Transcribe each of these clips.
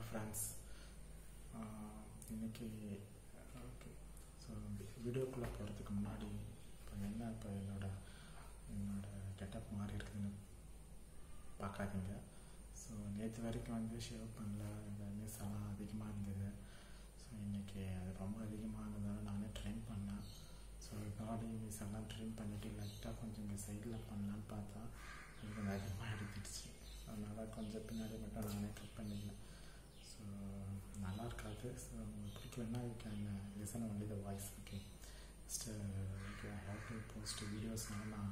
friends இன்னைக்கு okay so வீடியோக்குள்ளே போகிறதுக்கு முன்னாடி இப்போ என்ன இப்போ என்னோட என்னோட கெட்டப் மாறி இருக்குதுன்னு பார்க்காதீங்க ஸோ நேற்று வரைக்கும் வந்து ஷேவ் பண்ணல இந்த மிஸ் எல்லாம் அதிகமாக இருந்தது ஸோ இன்றைக்கி அது ரொம்ப அதிகமானதால் நானே ட்ரெயின் பண்ணேன் ஸோ பாடி மிஸ் எல்லாம் ட்ரெயின் பண்ணிவிட்டு லைட்டாக கொஞ்சம் இங்கே சைடில் பண்ணலான்னு பார்த்தா அது கொஞ்சம் அதிகமாக எடுத்துடுச்சு அதனால் கொஞ்சம் பின்னாடி மட்டும் நானே கட் பண்ணிக்கலாம் ஸோ நல்லா இருக்காது ஸோ உங்களுக்கு பிடிக்கலன்னா you can listen only the voice okay just okay I have to post வீடியோஸ்னால நான்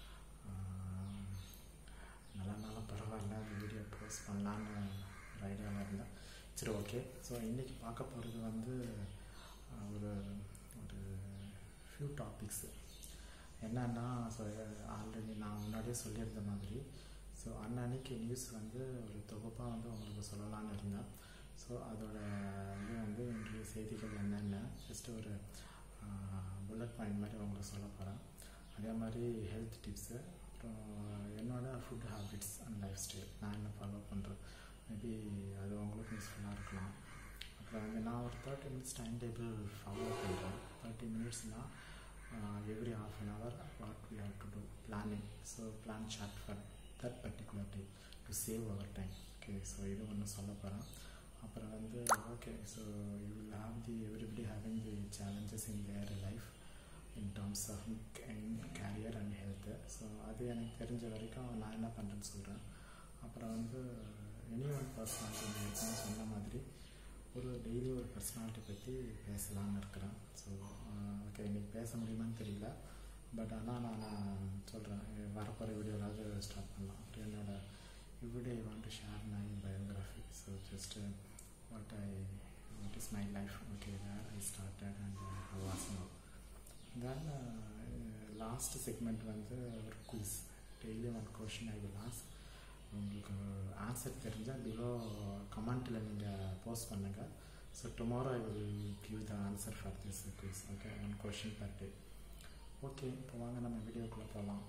நல்லானாலும் பரவாயில்ல அந்த வீடியோ போஸ்ட் பண்ணலான்னு ஒரு ஐடியாவில் இருந்தேன் சரி ஓகே ஸோ இன்றைக்கி பார்க்க போகிறது வந்து ஒரு ஒரு ஃபியூ டாபிக்ஸு என்னன்னா ஸோ ஆல்ரெடி நான் முன்னாடியே சொல்லியிருந்த மாதிரி ஸோ அன்னன்னைக்கு நியூஸ் வந்து ஒரு தொகுப்பாக வந்து உங்களுக்கு சொல்லலான்னு இருந்தேன் ஸோ அதோட இது வந்து இன்றைய செய்திகள் என்னென்ன ஜஸ்ட் ஒரு புல்லட் பாயிண்ட் மாதிரி உங்களுக்கு சொல்ல போகிறேன் அதே மாதிரி ஹெல்த் டிப்ஸு அப்புறம் என்னோடய food habits and lifestyle நான் என்ன ஃபாலோ பண்ணுறேன் மேபி அது உங்களுக்கு யூஸ்ஃபுல்லாக இருக்கலாம் அப்புறம் வந்து நான் ஒரு thirty minutes time table follow பண்ணுறேன் தேர்ட்டி மினிட்ஸ்னால் every half an hour what we have to do planning so plan short for that particular time to save our time okay so இது ஒன்று சொல்ல போகிறேன் அப்புறம் வந்து okay so you will have the everybody having the challenges in their life in terms of career and health so அது எனக்கு தெரிஞ்ச வரைக்கும் நான் என்ன பண்ணுறேன்னு சொல்கிறேன் அப்புறம் வந்து எனி ஒன் பர்சனாலிட்டி ஏற்கனவே சொன்ன மாதிரி ஒரு டெய்லி ஒரு பர்சனாலிட்டி பற்றி பேசலான்னு இருக்கிறேன் ஸோ ஓகே இன்றைக்கி பேச முடியுமான்னு தெரியல பட் ஆனால் நான் சொல்கிறேன் வரப்போகிற வீடியோவாவது ஸ்டார்ட் பண்ணலாம் அப்புறம் என்னோட everyday I want to share my biography so just what I what is my life okay where I started and was no then last segment வந்து ஒரு quiz daily one question I will ask உங்களுக்கு answer தெரிஞ்சால் below கமெண்ட்டில் நீங்கள் post பண்ணுங்கள் so tomorrow I will give the answer for this quiz okay one question per day okay இப்போ வாங்க நம்ம வீடியோக்குள்ளே போகலாம்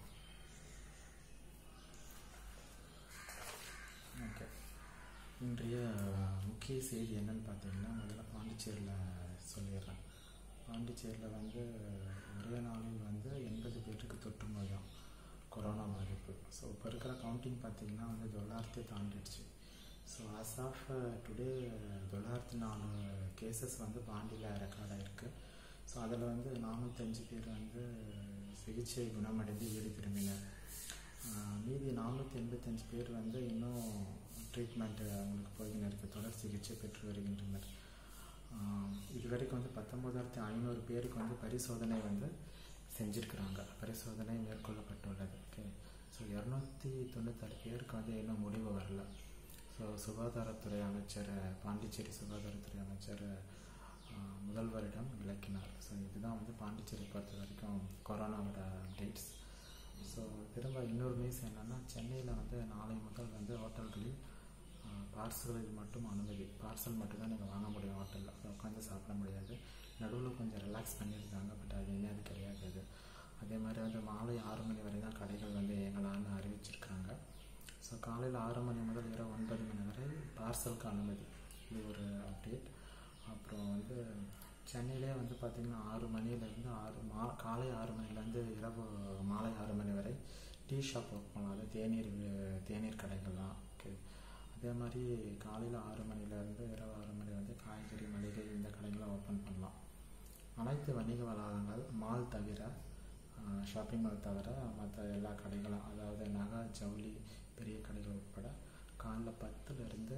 ஓகே இன்றைய முக்கிய செய்தி என்னன்னு பார்த்தீங்கன்னா முதல்ல பாண்டிச்சேரியில் சொல்லிடுறேன் பாண்டிச்சேரியில் வந்து ஒரே நாளில் வந்து எண்பது பேருக்கு தொற்று நோயாம் கொரோனா பாதிப்பு ஸோ இப்போ இருக்கிற கவுண்டிங் பார்த்திங்கன்னா வந்து தொள்ளாயிரத்தி தாண்டிடுச்சு ஸோ ஆஸ் ஆஃப் டுடே தொள்ளாயிரத்தி நாலு கேசஸ் வந்து பாண்டியில் ரெக்கார்ட் ஆகிருக்கு ஸோ அதில் வந்து நானூற்றஞ்சு பேர் வந்து சிகிச்சை குணமடைந்து வீடு திரும்பினர் மீதி நானூற்றி எண்பத்தஞ்சு பேர் வந்து இன்னும் ட்ரீட்மெண்ட்டு அவங்களுக்கு போய்கின்னு இருக்குது தொடர் சிகிச்சை பெற்று வருகின்றனர் இது வரைக்கும் வந்து பத்தொம்போதாயிரத்தி ஐநூறு பேருக்கு வந்து பரிசோதனை வந்து செஞ்சுருக்குறாங்க பரிசோதனை மேற்கொள்ளப்பட்டுள்ளது ஓகே ஸோ இரநூத்தி தொண்ணூத்தாறு பேருக்கு வந்து இன்னும் முடிவு வரல ஸோ சுகாதாரத்துறை அமைச்சர் பாண்டிச்சேரி சுகாதாரத்துறை அமைச்சர் முதல்வரிடம் விளக்கினார் ஸோ இதுதான் வந்து பாண்டிச்சேரி பொறுத்த வரைக்கும் கொரோனாவோட அப்டேட்ஸ் ஸோ திரும்ப இன்னொரு நியூஸ் என்னென்னா சென்னையில் வந்து நாளை முதல் வந்து ஹோட்டல்களில் பார்சல்களில் மட்டும் அனுமதி பார்சல் மட்டும்தான் நீங்கள் வாங்க முடியும் ஹோட்டலில் அதை உட்காந்து சாப்பிட முடியாது நடுவில் கொஞ்சம் ரிலாக்ஸ் பண்ணியிருக்காங்க பட் அது இனி அது கிடையாது அது அதே மாதிரி வந்து மாலை ஆறு மணி வரை தான் கடைகள் வந்து இயங்கலான்னு அறிவிச்சிருக்காங்க ஸோ காலையில் ஆறு மணி முதல் இரவு ஒன்பது மணி வரை பார்சலுக்கு அனுமதி இது ஒரு அப்டேட் அப்புறம் வந்து சென்னையிலே வந்து பார்த்திங்கன்னா ஆறு மணிலேருந்து ஆறு மா காலை ஆறு மணிலேருந்து இரவு மாலை ஆறு மணி வரை டீ ஷாப் ஒர்க் பண்ணலாம் அது தேநீர் தேநீர் கடைகள் தான் ஓகே அதே மாதிரி காலையில் ஆறு மணிலேருந்து இரவு ஆறு மணி வந்து காய்கறி மளிகை இந்த கடைகளை ஓப்பன் பண்ணலாம் அனைத்து வணிக வளாகங்கள் மால் தவிர ஷாப்பிங் மால் தவிர மற்ற எல்லா கடைகளும் அதாவது நகை ஜவுளி பெரிய கடைகள் உட்பட காலைல பத்துலேருந்து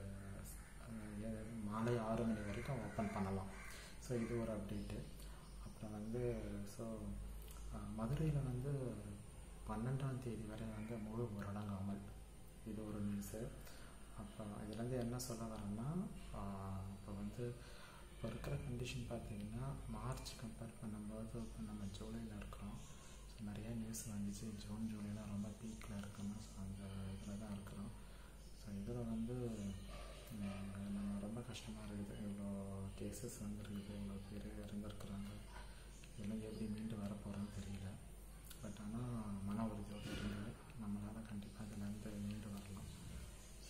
மாலை ஆறு மணி வரைக்கும் ஓப்பன் பண்ணலாம் ஸோ இது ஒரு அப்டேட்டு அப்புறம் வந்து ஸோ மதுரையில் வந்து பன்னெண்டாம் தேதி வரை வந்து முழு ஊரடங்கு அமல் இது ஒரு நியூஸு அப்புறம் இதுலேருந்து என்ன சொல்ல வரேன்னா இப்போ வந்து இப்போ இருக்கிற கண்டிஷன் பார்த்திங்கன்னா மார்ச் கம்பேர் பண்ணும்போது இப்போ நம்ம ஜூலையில் இருக்கிறோம் ஸோ நிறைய நியூஸ் வந்துச்சு ஜூன் ஜூலைலாம் ரொம்ப பீக்கில் இருக்கணும் ஸோ அந்த இதில் தான் இருக்கிறோம் ஸோ இதில் வந்து நம்ம ரொம்ப கஷ்டமாக இருக்குது இவ்வளோ கேசஸ் வந்துருக்குது இவ்வளோ பேர் இறந்துருக்குறாங்க இதெல்லாம் எப்படி மீண்டு வர போகிறோன்னு தெரியல பட் ஆனால் மன உறுதியோடு இருந்து நம்மளால் கண்டிப்பாக இதுலேருந்து மீண்டு வரலாம் ஸோ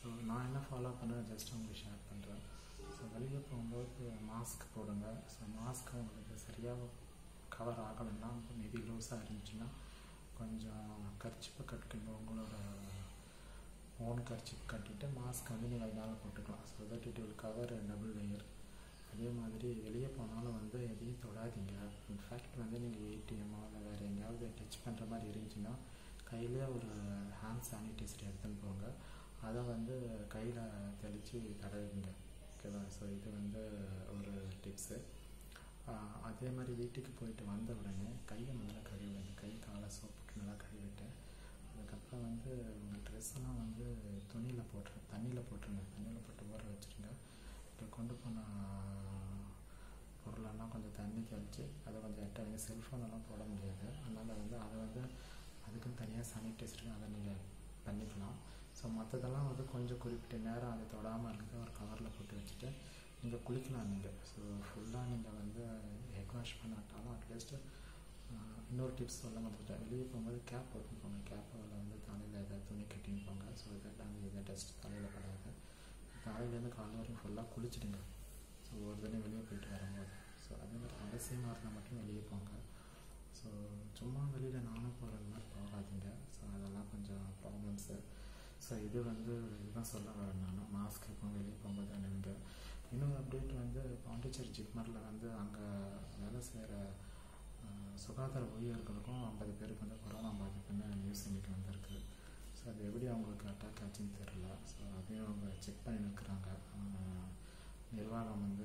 ஸோ நான் என்ன ஃபாலோ பண்ணுறேன் ஜஸ்ட் உங்களுக்கு ஷேர் பண்ணுறேன் ஸோ வெளியே போகும்போது மாஸ்க் போடுங்க ஸோ மாஸ்க் உங்களுக்கு சரியாக கவர் ஆகலைன்னா மேபி லூஸாக இருந்துச்சுன்னா கொஞ்சம் கர்ச்சிப்பை கட்டுங்க உங்களோட ஓன் கர்ச்சிப் கட்டிட்டு மாஸ்க் வந்து நீங்கள் அதனால போட்டுக்கலாம் so that it will cover double layer அதே மாதிரி வெளியே போனாலும் வந்து எதையும் தொடாதீங்க இன்ஃபேக்ட் வந்து நீங்கள் ஏடிஎம்மோ இல்லை வேறு எங்கேயாவது டச் பண்ணுற மாதிரி இருந்துச்சுன்னா கையிலே ஒரு ஹேண்ட் சானிடைசர் எடுத்துன்னு போங்க அதை வந்து கையில் தெளித்து தடவிங்க ஓகேவா ஸோ இது வந்து ஒரு டிப்ஸு அதே மாதிரி வீட்டுக்கு போயிட்டு வந்த உடனே கையை முதல்ல கழுவிடுங்க கை காலை சோப்புட்டு நல்லா கழுவிட்டு அதுக்கப்புறம் வந்து உங்கள் ட்ரெஸ்ஸெல்லாம் வந்து துணியில் போட்டுரு தண்ணியில் போட்டுருங்க தண்ணியில் போட்டு ஊற வச்சுருங்க இப்போ கொண்டு போன பொருளெல்லாம் கொஞ்சம் தண்ணி தெளித்து அதை கொஞ்சம் எட்ட வைங்க செல்ஃபோனெல்லாம் போட முடியாது அதனால் வந்து அதை வந்து அதுக்குன்னு தனியாக சானிடைசருக்கு அதை நீங்கள் பண்ணிக்கலாம் ஸோ மற்றதெல்லாம் வந்து கொஞ்சம் குறிப்பிட்ட நேரம் அதை தொடாமல் இருக்க ஒரு கவரில் போட்டு வச்சுட்டு நீங்கள் குளிக்கலாம் நீங்கள் ஸோ ஃபுல்லாக நீங்கள் வந்து ஹெட் வாஷ் பண்ணாட்டாலும் அட்லீஸ்ட்டு இன்னொரு டிப்ஸ் சொல்ல மாட்டேன் வெளியே போகும்போது கேப் போட்டு போங்க கேப்பில் வந்து தலையில் ஏதாவது துணி கட்டின்னு போங்க ஸோ தட் அந்த இதை டஸ்ட் தலையில் படாது காலையிலேருந்து காலை வரைக்கும் ஃபுல்லாக குளிச்சிடுங்க ஸோ ஒரு தினம் வெளியே போயிட்டு வரும்போது ஸோ அதே மாதிரி அவசியமாக இருந்தால் மட்டும் வெளியே போங்க ஸோ சும்மா வெளியில் நானும் போகிறது மாதிரி போகாதீங்க ஸோ அதெல்லாம் கொஞ்சம் ப்ராப்ளம்ஸு ஸோ இது வந்து இதுதான் சொல்ல வரேன் நான் மாஸ்க் இருக்கும் வெளியே போகும்போது அணிங்க இன்னொரு அப்டேட் வந்து பாண்டிச்சேரி ஜிப்மரில் வந்து அங்கே வேலை செய்கிற சுகாதார ஊழியர்களுக்கும் ஐம்பது பேருக்கு வந்து கொரோனா பாதிப்புன்னு நியூஸ் இன்னைக்கு வந்திருக்கு ஸோ அது எப்படி அவங்களுக்கு அட்டாக் ஆச்சுன்னு தெரில ஸோ அதையும் அவங்க செக் பண்ணி நிற்கிறாங்க நிர்வாகம் வந்து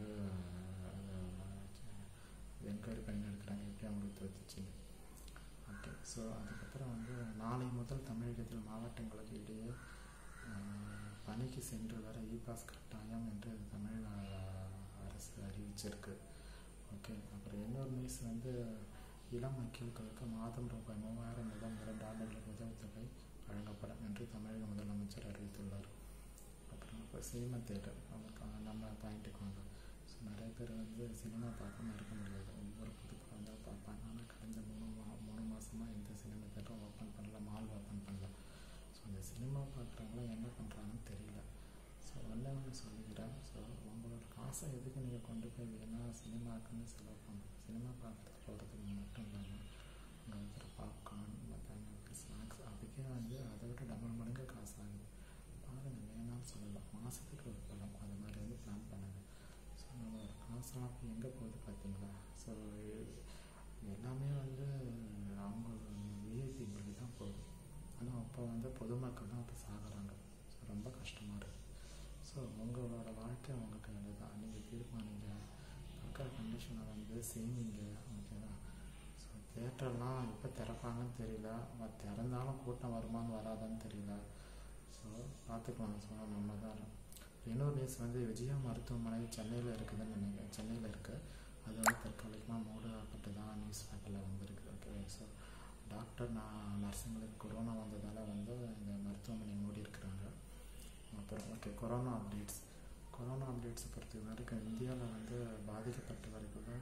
என்கொயரி பண்ணி எடுக்கிறாங்க எப்படி அவங்களுக்கு தெரிஞ்சிச்சுன்னு ஓகே ஸோ அதுக்கப்புறம் வந்து நாளை முதல் தமிழகத்தில் மாவட்டங்களுக்கு இடையே பணிக்கு சென்று வர இ பாஸ் கட்டாயம் என்று தமிழக அரசு அறிவிச்சிருக்கு ஓகே அப்புறம் இன்னொரு நியூஸ் வந்து இளம் வக்கீல்களுக்கு மாதம் ரூபாய் மூவாயிரம் முதல் இரண்டு ஆண்டுகளுக்கு உதவித்தொகை வழங்கப்படும் என்று தமிழக முதலமைச்சர் அறிவித்துள்ளார் அப்புறம் இப்போ சினிமா தேட்டர் அவங்களுக்கு நம்ம பாயிண்ட்டுக்கு வாங்க ஸோ நிறைய பேர் வந்து சினிமா பார்க்காம இருக்க முடியாது ஒவ்வொரு புது படம் தான் பார்ப்பாங்க ஆனால் கடந்த மூணு மா மூணு மாதமாக எந்த சினிமா தேட்டரும் ஓப்பன் பண்ணல மால் ஓப்பன் பண்ணல ஸோ அந்த சினிமா பார்க்குறவங்களாம் என்ன பண்ணுறாங்கன்னு தெரியல ஸோ ஒன்றே ஒன்று சொல்லிக்கிறேன் ஸோ உங்களோட காசை எதுக்கு நீங்கள் கொண்டு போய் வேணால் சினிமாக்குன்னு செலவு பண்ணணும் சினிமா பார்க்குறதுக்கு போகிறதுக்கு மட்டும் இல்லாமல் அங்கே இருக்கிற பாப்கார்ன் மற்ற ஸ்நாக்ஸ் அதுக்கே வந்து அதை விட டபுள் மடங்கு காசு ஆகுது பாருங்கள் வேணாம்னு சொல்லலாம் மாதத்துக்கு ஒரு படம் அது மாதிரி வந்து பிளான் பண்ணுங்கள் ஸோ நம்மளோட காசெல்லாம் இப்போ எங்கே போகுது பார்த்தீங்களா ஸோ எல்லாமே வந்து அவங்க விஐபிங்களுக்கு தான் போகுது ஆனால் அப்போ வந்து பொதுமக்கள் தான் இப்போ சாகுறாங்க ஸோ ரொம்ப கஷ்டமாக இருக்குது ஸோ உங்களோட வாழ்க்கை உங்கள் கையில் தான் நீங்கள் தீர்மானிங்க இருக்கிற கண்டிஷனை வந்து செய்வீங்க ஓகேவா ஸோ தேட்டர்லாம் எப்போ திறப்பாங்கன்னு தெரியல திறந்தாலும் கூட்டம் வருமானு வராதான்னு தெரியல ஸோ பார்த்துக்கலாம் ஸோ நம்ம தான் இன்னொரு நியூஸ் வந்து விஜயா மருத்துவமனை சென்னையில் இருக்குதுன்னு நினைக்கிறேன் சென்னையில் இருக்குது அது வந்து தற்காலிகமாக மூடப்பட்டதாக நியூஸ் பேப்பரில் வந்திருக்கு ஓகே ஸோ டாக்டர் நான் நர்ஸுங்களுக்கு கொரோனா வந்ததால் வந்து இந்த மருத்துவமனை மூடி இருக்கிறாங்க அப்புறம் ஓகே கொரோனா அப்டேட்ஸ் கொரோனா அப்டேட்ஸை பொறுத்த வரைக்கும் இந்தியாவில் வந்து பாதிக்கப்பட்டவர்கள்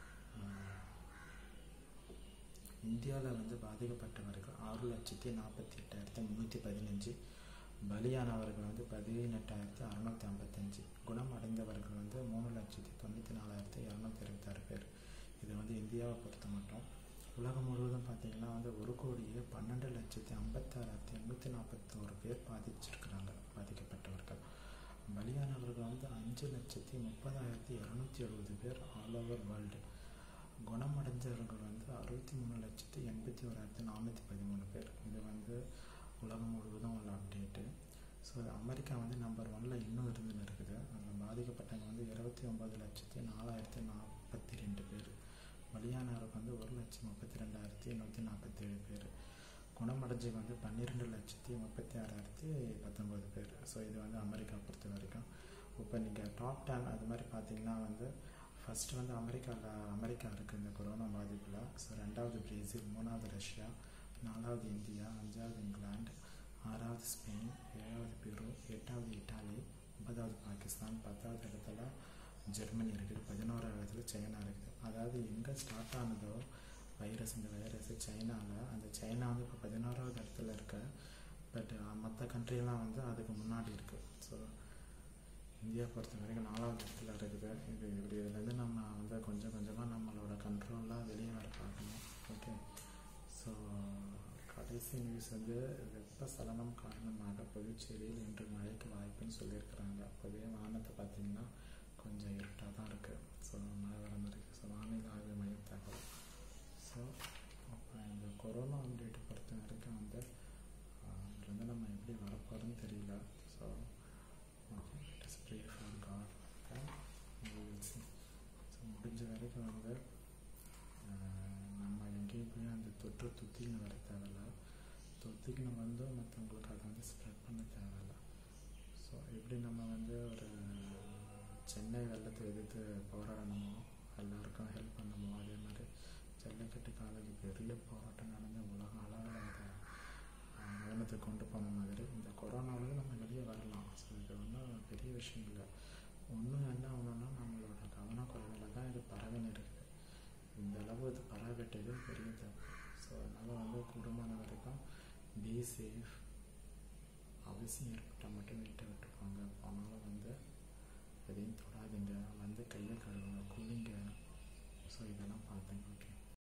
இந்தியாவில் வந்து பாதிக்கப்பட்டவர்கள் ஆறு லட்சத்தி நாற்பத்தி எட்டாயிரத்தி முந்நூற்றி பதினஞ்சு பலியானவர்கள் வந்து பதினெட்டாயிரத்தி அறநூற்றி ஐம்பத்தஞ்சு குணம் அடைந்தவர்கள் வந்து மூணு லட்சத்தி தொண்ணூற்றி நாலாயிரத்தி இரநூத்தி இருபத்தாறு பேர் இது வந்து இந்தியாவை பொறுத்த மட்டும் உலகம் முழுவதும் பார்த்திங்கன்னா வந்து ஒரு கோடியே பன்னெண்டு லட்சத்தி ஐம்பத்தாறாயிரத்தி எண்ணூற்றி நாற்பத்தோரு பேர் பாதிச்சிருக்கிறாங்க பாதிக்கப்பட்டவர்கள் பலியானவர்கள் வந்து அஞ்சு லட்சத்தி முப்பதாயிரத்தி இரநூத்தி எழுபது பேர் ஆல் ஓவர் வேர்ல்டு குணமடைஞ்சவர்கள் வந்து அறுபத்தி மூணு லட்சத்தி எண்பத்தி ஓராயிரத்தி நானூற்றி பதிமூணு பேர் இது வந்து உலகம் முழுவதும் உள்ள அப்டேட்டு ஸோ அமெரிக்கா வந்து நம்பர் ஒனில் இன்னும் இருந்துன்னு இருக்குது அதில் பாதிக்கப்பட்டவங்க வந்து இருபத்தி ஒம்பது லட்சத்தி நாலாயிரத்தி நாற்பத்தி ரெண்டு பேர் பலியானவருக்கு வந்து ஒரு லட்சம் முப்பத்தி ரெண்டாயிரத்தி நூற்றி நாற்பத்தேழு பேர் குணமடைஞ்சவங்க வந்து பன்னிரெண்டு லட்சத்தி முப்பத்தி ஆறாயிரத்தி பத்தொம்பது பேர் ஸோ இது வந்து அமெரிக்கா பொறுத்த வரைக்கும் இப்போ நீங்கள் டாப் டென் அது மாதிரி பார்த்தீங்கன்னா வந்து ஃபஸ்ட்டு வந்து அமெரிக்காவில் அமெரிக்கா இருக்குது இந்த கொரோனா பாதிப்பில் ஸோ ரெண்டாவது பிரேசில் மூணாவது ரஷ்யா நாலாவது இந்தியா அஞ்சாவது இங்கிலாந்து ஆறாவது ஸ்பெயின் ஏழாவது பெரு எட்டாவது இட்டாலி ஒன்பதாவது பாகிஸ்தான் பத்தாவது இடத்துல ஜெர்மனி இருக்குது பதினோராவது இடத்துல சைனா இருக்குது அதாவது எங்கே ஸ்டார்ட் ஆனதோ வைரஸ் இந்த வைரஸ் சைனாவில் அந்த சைனா வந்து இப்போ பதினோராவது இடத்துல இருக்க பட் மற்ற கண்ட்ரியெல்லாம் வந்து அதுக்கு முன்னாடி இருக்குது ஸோ இந்தியா பொறுத்த வரைக்கும் நாலாவது இடத்துல இருக்குது இது இப்படி இதுலேருந்து நம்ம வந்து கொஞ்சம் கொஞ்சமாக நம்மளோட கண்ட்ரோலாக வெளியே வர பார்க்கணும் ஓகே ஸோ கடைசி நியூஸ் வந்து வெப்ப சலனம் காரணமாக புதுச்சேரியில் இன்று மழைக்கு வாய்ப்புன்னு சொல்லியிருக்கிறாங்க பொதுவே வானத்தை பார்த்தீங்கன்னா கொஞ்சம் இருட்டாக தான் இருக்குது ஸோ மழை வர மாதிரி இருக்குது ஸோ வானிலை ஆய்வு மையம் தகவல் ஸோ அப்போ இந்த கொரோனா அப்டேட்டை பொறுத்த வரைக்கும் வந்து இதுலேருந்து நம்ம எப்படி வரப்போகிறோன்னு தெரியல so okay it is pray for God so முடிஞ்ச வரைக்கும் வந்து நம்ம எங்கேயும் போய் அந்த தொற்று துத்தின்னு வர தேவையில்ல தொத்திக்கின்னு வந்து மற்றவங்களுக்கு அதை வந்து ஸ்ப்ரெட் பண்ண தேவையில்ல ஸோ எப்படி நம்ம வந்து ஒரு சென்னை வெள்ளத்தை எதிர்த்து போராடணுமோ எல்லாருக்கும் ஹெல்ப் பண்ணணுமோ அதே மாதிரி ஜல்லிக்கட்டு காலேஜ் பெரிய போராட்டம் நடந்து உலக அளவில் அதை கவனத்துக்கு கொண்டு போன மாதிரி இந்த கொரோனாவில் நம்ம வெளியே வரலாம் ஸோ இது ஒன்றும் பெரிய விஷயம் இல்லை ஒன்றும் என்ன ஆகணும்னா நம்மளோட கவனக்குறைவில் தான் இது பரவின்னு இருக்குது இந்த அளவு இது பரவிட்டது பெரிய தப்பு ஸோ அதனால் வந்து குடும்பம் வரைக்கும் பி சேஃப் அவசியம் ஏற்பட்டால் மட்டும் வீட்டை விட்டு போங்க போனாலும் வந்து எதையும் தொடாதீங்க வந்து கையை கழுவுங்க குளிங்க ஸோ இதெல்லாம் பார்த்துங்க ஓகே